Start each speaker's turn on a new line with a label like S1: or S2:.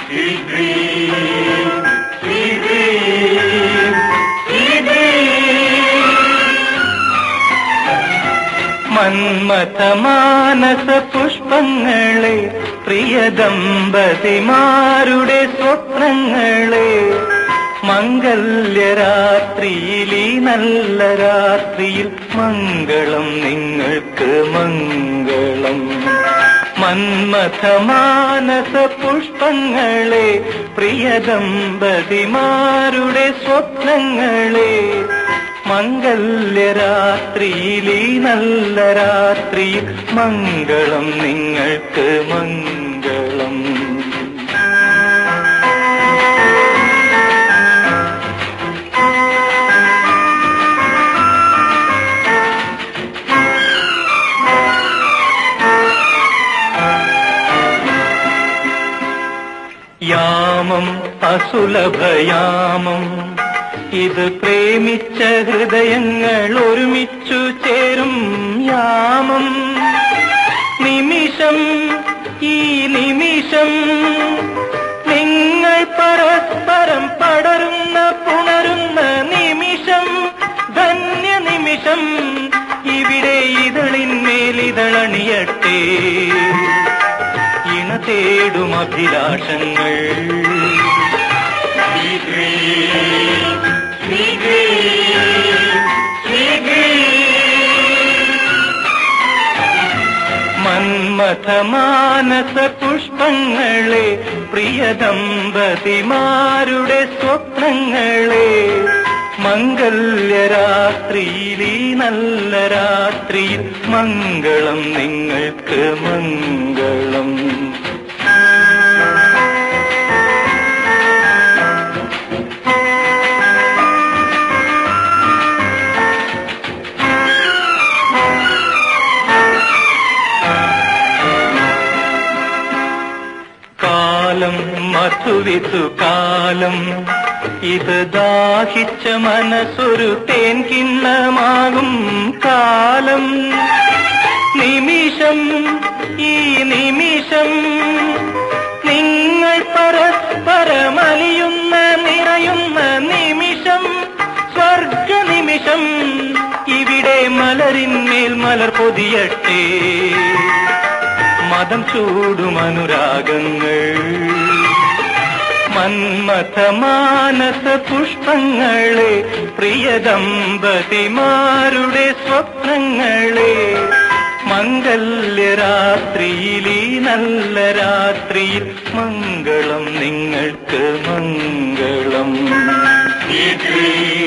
S1: Sweet dream, sweet dream, sweet dream.
S2: മന്മഥമാനസ പുഷ്പങ്ങളെ പ്രിയ ദമ്പതിമാരുടെ സ്വപ്നങ്ങളെ മംഗല്യരാത്രിയിൽ ഈ നല്ല രാത്രിയിൽ മംഗളം നിങ്ങൾക്ക് മംഗളം മന്മഥമാനസ പുഷ്പങ്ങളെ പ്രിയ ദമ്പതിമാരുടെ സ്വപ്നങ്ങളെ മംഗല്യരാത്രിയിൽ ഈ നല്ല രാത്രിയിൽ മംഗളം നിങ്ങൾക്ക് മംഗളം യാമം അസുലഭയാമം ഇത് പ്രേമിച്ച ഹൃദയങ്ങൾ ഒരുമിച്ചു ചേരും യാമം നിമിഷം ഈ നിമിഷം നിങ്ങൾ പരസ്പരം പടരുന്ന പുണരുന്ന നിമിഷം ധന്യ നിമിഷം ഇവിടെ ഇതളിന്മേലിതളണിയട്ടെ ഇണ തേടും അഭിലാഷങ്ങൾ
S1: Sweet dream, sweet dream, sweet dream.
S2: മന്മഥമാനസ പുഷ്പങ്ങളെ പ്രിയ ദമ്പതിമാരുടെ സ്വപ്നങ്ങളെ മംഗല്യരാത്രിയിൽ ഈ നല്ല രാത്രിയിൽ മംഗളം നിങ്ങൾക്ക് മംഗളം കാലം മധുവിധു കാലം ഇത് ദാഹിച്ച മനസ്സൊരു തേൻ കിണ്ണമാകും കാലം നിമിഷം ഈ നിമിഷം നിങ്ങൾ പരസ്പരമലിയുന്ന നിറയുന്ന നിമിഷം സ്വർഗ നിമിഷം ഇവിടെ മലരിന്മേൽ മലർ പൊതിയട്ടെ മതം ചൂടും അനുരാഗങ്ങൾ മന്മഥമാനസ പുഷ്പങ്ങളെ പ്രിയ ദമ്പതിമാരുടെ സ്വപ്നങ്ങളെ മംഗല്യരാത്രിയിൽ ഈ നല്ല രാത്രിയിൽ മംഗളം നിങ്ങൾക്ക് മംഗളം
S1: Sweet dream,